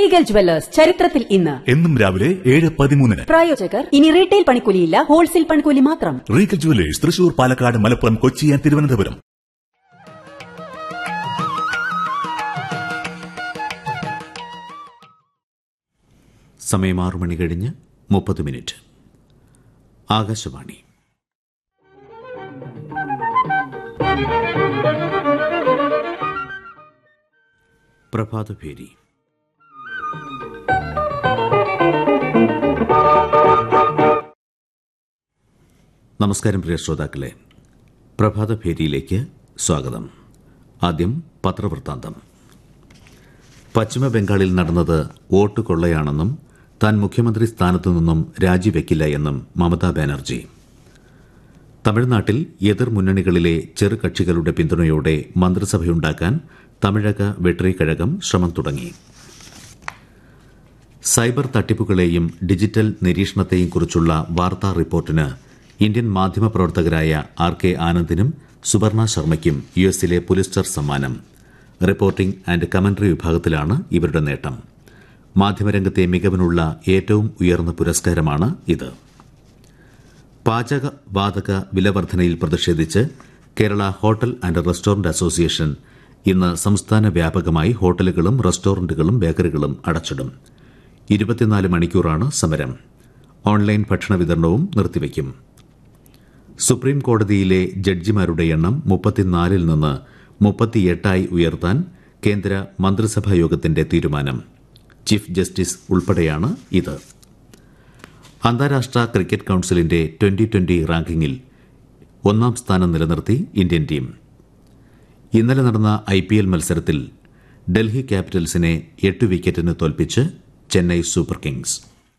Regal jewellers ചരിത്രത്തിൽ ഇന്ന് എന്നും രാവിലെ ഏഴ് പതിമൂന്നിന് പ്രായോജകർ ഇനി റീറ്റെയിൽ പണിക്കൂലിയില്ല ഹോൾസെയിൽ പണിക്കൂലി മാത്രം Regal jewellers Thrissur Palakkad Malappuram Kochi and Thiruvananthapuram സമയം ആറു മണി കഴിഞ്ഞ് മുപ്പത് മിനിറ്റ് ആകാശവാണി പ്രഭാതഭേരി നമസ്കാരം പ്രിയ ശ്രോതാക്കളെ പ്രഭാതഭേരിയിലേക്ക് സ്വാഗതം ആദ്യം പത്രവൃത്താന്തം പശ്ചിമ ബംഗാളിൽ നടന്നത് വോട്ട് കൊള്ളയാണെന്നും താൻ മുഖ്യമന്ത്രി സ്ഥാനത്തു നിന്നും രാജിവെക്കില്ല എന്നും മമതാ ബാനർജി തമിഴ്നാട്ടിൽ എതിർ മുന്നണികളിലെ ചെറുകക്ഷികളുടെ പിന്തുണയോടെ മന്ത്രിസഭയുണ്ടാക്കാൻ തമിഴക വെട്രി കഴകം ശ്രമം തുടങ്ങി സൈബർ തട്ടിപ്പുകളെയും ഡിജിറ്റൽ നിരീക്ഷണത്തെയും കുറിച്ചുള്ള വാർത്താ റിപ്പോർട്ടിന് ഇന്ത്യൻ മാധ്യമപ്രവർത്തകരായ ആർ കെ ആനന്ദിനും സുവർണ ശർമ്മയ്ക്കും യു എസിലെ പുലിസ്റ്റർ സമ്മാനം റിപ്പോർട്ടിംഗ് ആൻഡ് കമന്ററി വിഭാഗത്തിലാണ് ഇവരുടെ നേട്ടം മാധ്യമരംഗത്തെ മികവിനുള്ള ഏറ്റവും ഉയർന്ന പുരസ്കാരമാണ് ഇത് പാചകവാതക വിലവർധനയിൽ പ്രതിഷേധിച്ച് Kerala hotel and restaurant association ഇന്ന് സംസ്ഥാന വ്യാപകമായി ഹോട്ടലുകളും റെസ്റ്റോറന്റുകളും ബേക്കറികളും അടച്ചിടും ഇരുപത്തിനാല് മണിക്കൂറാണ് സമരം ഓൺലൈൻ ഭക്ഷണ വിതരണവും നിർത്തിവയ്ക്കും സുപ്രീം കോടതിയിലെ ജഡ്ജിമാരുടെ എണ്ണം മുപ്പത്തിനാലിൽ നിന്ന് മുപ്പത്തിയെട്ടായി ഉയർത്താൻ കേന്ദ്ര മന്ത്രിസഭാ യോഗത്തിന്റെ തീരുമാനം ചീഫ് ജസ്റ്റിസ് ഉൾപ്പെടെയാണ് ഇത് അന്താരാഷ്ട്ര ക്രിക്കറ്റ് കൌൺസിലിന്റെ ട്വന്റി ട്വന്റി റാങ്കിങ്ങിൽ ഒന്നാം സ്ഥാനം നിലനിർത്തി ഇന്ത്യൻ ടീം ഇന്നലെ നടന്ന ഐ പി എൽ മത്സരത്തിൽ ഡൽഹി ക്യാപിറ്റൽസിനെ എട്ട് വിക്കറ്റിന് തോൽപ്പിച്ച് ചെന്നൈ സൂപ്പർ കിങ്സ്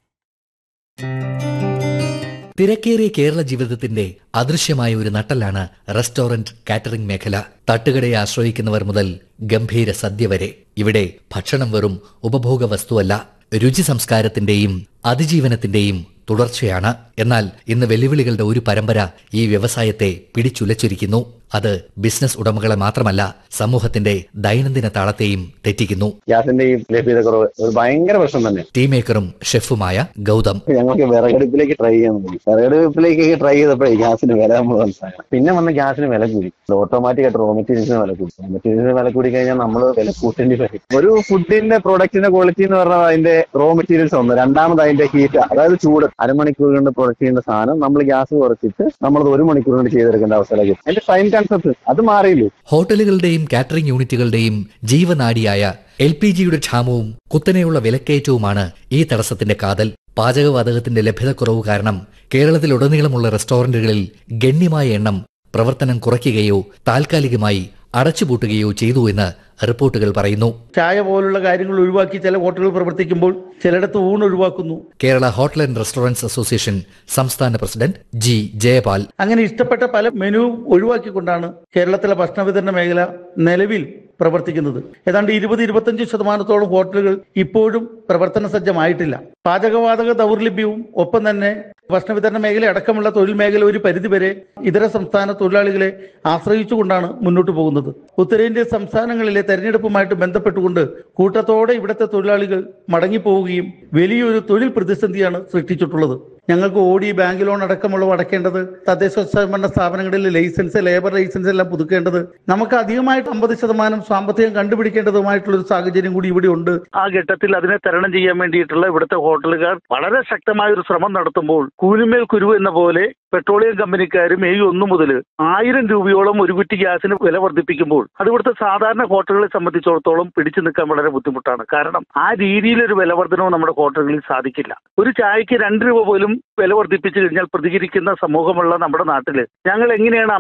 തിരക്കേറിയ കേരള ജീവിതത്തിന്റെ അദൃശ്യമായ ഒരു നട്ടലാണ് റെസ്റ്റോറന്റ് കാറ്ററിംഗ് മേഖല തട്ടുകടയെ ആശ്രയിക്കുന്നവർ മുതൽ ഗംഭീര സദ്യ വരെ ഇവിടെ ഭക്ഷണം വെറും ഉപഭോഗ വസ്തുവല്ല രുചി സംസ്കാരത്തിന്റെയും അതിജീവനത്തിന്റെയും തുടർച്ചയാണ് എന്നാൽ ഇന്ന് വെല്ലുവിളികളുടെ ഒരു പരമ്പര ഈ വ്യവസായത്തെ പിടിച്ചുലച്ചിരിക്കുന്നു അത് ബിസിനസ് ഉടമകളെ മാത്രമല്ല സമൂഹത്തിന്റെ ദൈനംദിന താളത്തെയും തെറ്റിക്കുന്നു ഗ്യാസിന്റെ ഈ ലഭ്യത കുറവ് ഒരു ഭയങ്കര പ്രശ്നം തന്നെ ടീ മേക്കറും ഷെഫുമായ ഗൗതം ഞങ്ങൾക്ക് വിറകടുപ്പിലേക്ക് ട്രൈ ചെയ്യാൻ തുടങ്ങി വിറകടുപ്പിലേക്ക് ട്രൈ ചെയ്തപ്പോഴേ ഗ്യാസിന് വില നമ്മൾ മനസ്സിലാക്കണം പിന്നെ വന്ന് ഗ്യാസിന് വില കൂടി ഓട്ടോമാറ്റിക് ആയിട്ട് റോ മെറ്റീരിയൽസിന് വില കൂടി റോ മെറ്റീരിയൽസിന് വില കൂടി കഴിഞ്ഞാൽ നമ്മൾ വില കൂട്ടേണ്ടി വരും ഒരു ഫുഡിന്റെ പ്രൊഡക്റ്റിന്റെ ക്വാളിറ്റി എന്ന് പറഞ്ഞാൽ അതിന്റെ റോ മെറ്റീരിയൽസ് ഒന്ന് രണ്ടാമത് അതിന്റെ ഹീറ്റ് അതായത് ചൂട് അരമണിക്കൂർ കൊണ്ട് പ്രൊഡക്റ്റ് ചെയ്യുന്ന സാധനം നമ്മൾ ഗ്യാസ് കുറച്ചിട്ട് നമ്മളത് ഒരു മണിക്കൂർ കൊണ്ട് ചെയ്തെടുക്കേണ്ട അവസ്ഥയിലേക്ക് അതിന്റെ ടൈം കൺസെപ്റ്റ് അത് മാറിയില്ലേ ഹോട്ടലുകളുടെയും കാറ്ററിംഗ് യൂണിറ്റുകളുടെയും ജീവനാഡിയായ എൽ പി ജിയുടെ ക്ഷാമവും കുത്തനെയുള്ള വിലക്കയറ്റവുമാണ് ഈ തടസ്സത്തിന്റെ കാതൽ പാചകവാതകത്തിന്റെ ലഭ്യതക്കുറവ് കാരണം കേരളത്തിലുടനീളമുള്ള റെസ്റ്റോറന്റുകളിൽ ഗണ്യമായ എണ്ണം പ്രവർത്തനം കുറയ്ക്കുകയോ താൽക്കാലികമായി അടച്ചുപൂട്ടുകയോ ചെയ്തു എന്ന് റിപ്പോർട്ടുകൾ പറയുന്നു ചായ പോലുള്ള കാര്യങ്ങൾ ഒഴിവാക്കി ചില ഹോട്ടലുകൾ പ്രവർത്തിക്കുമ്പോൾ ചിലയിടത്ത് ഊണ് ഒഴിവാക്കുന്നു Kerala hotel and restaurants association സംസ്ഥാന പ്രസിഡന്റ് ജി ജയപാൽ അങ്ങനെ ഇഷ്ടപ്പെട്ട പല മെനുവും ഒഴിവാക്കിക്കൊണ്ടാണ് കേരളത്തിലെ ഭക്ഷണ വിതരണ മേഖല നിലവിൽ പ്രവർത്തിക്കുന്നത് ഏതാണ്ട് ഇരുപത് ഇരുപത്തഞ്ച് ശതമാനത്തോളം ഹോട്ടലുകൾ ഇപ്പോഴും പ്രവർത്തന സജ്ജമായിട്ടില്ല പാചകവാതക ദൗർലഭ്യവും ഒപ്പം തന്നെ ഭക്ഷണ വിതരണ മേഖല അടക്കമുള്ള തൊഴിൽ മേഖല ഒരു പരിധിവരെ ഇതര സംസ്ഥാന തൊഴിലാളികളെ ആശ്രയിച്ചുകൊണ്ടാണ് മുന്നോട്ട് പോകുന്നത് ഉത്തരേന്ത്യൻ സംസ്ഥാനങ്ങളിലെ തെരഞ്ഞെടുപ്പുമായിട്ട് ബന്ധപ്പെട്ടുകൊണ്ട് കൂട്ടത്തോടെ ഇവിടുത്തെ തൊഴിലാളികൾ മടങ്ങിപ്പോവുകയും വലിയൊരു തൊഴിൽ പ്രതിസന്ധിയാണ് സൃഷ്ടിച്ചിട്ടുള്ളത് ഞങ്ങൾക്ക് ഓടി ബാങ്ക് ലോൺ അടക്കമുള്ളവ അടക്കേണ്ടത് തദ്ദേശ സ്വയംഭരണ സ്ഥാപനങ്ങളിലെ ലൈസൻസ് ലേബർ ലൈസൻസ് എല്ലാം പുതുക്കേണ്ടത് നമുക്ക് അധികമായിട്ട് അമ്പത് ശതമാനം സാമ്പത്തികം കണ്ടുപിടിക്കേണ്ടതുമായിട്ടുള്ള ഒരു സാഹചര്യം കൂടി ഇവിടെ ഉണ്ട് ആ ഘട്ടത്തിൽ അതിനെ തരണം ചെയ്യാൻ വേണ്ടിയിട്ടുള്ള ഇവിടുത്തെ ഹോട്ടലുകാർ വളരെ ശക്തമായ ഒരു ശ്രമം നടത്തുമ്പോൾ കൂലിമേൽ കുരു എന്ന പോലെ പെട്രോളിയം കമ്പനിക്കാർ മെയ് ഒന്ന് മുതൽ ആയിരം രൂപയോളം ഒരു കുറ്റി ഗ്യാസിന് വില വർദ്ധിപ്പിക്കുമ്പോൾ അത് ഇവിടുത്തെ സാധാരണ ഹോട്ടലുകളെ സംബന്ധിച്ചിടത്തോളം പിടിച്ചു നിൽക്കാൻ വളരെ ബുദ്ധിമുട്ടാണ് കാരണം ആ രീതിയിലൊരു വില വർധനവും നമ്മുടെ ഹോട്ടലുകളിൽ സാധിക്കില്ല ഒരു ചായക്ക് രണ്ട് രൂപ പോലും വില വർദ്ധിപ്പിച്ചു കഴിഞ്ഞാൽ പ്രതികരിക്കുന്ന സമൂഹമുള്ള നമ്മുടെ നാട്ടിൽ ഞങ്ങൾ എങ്ങനെയാണ്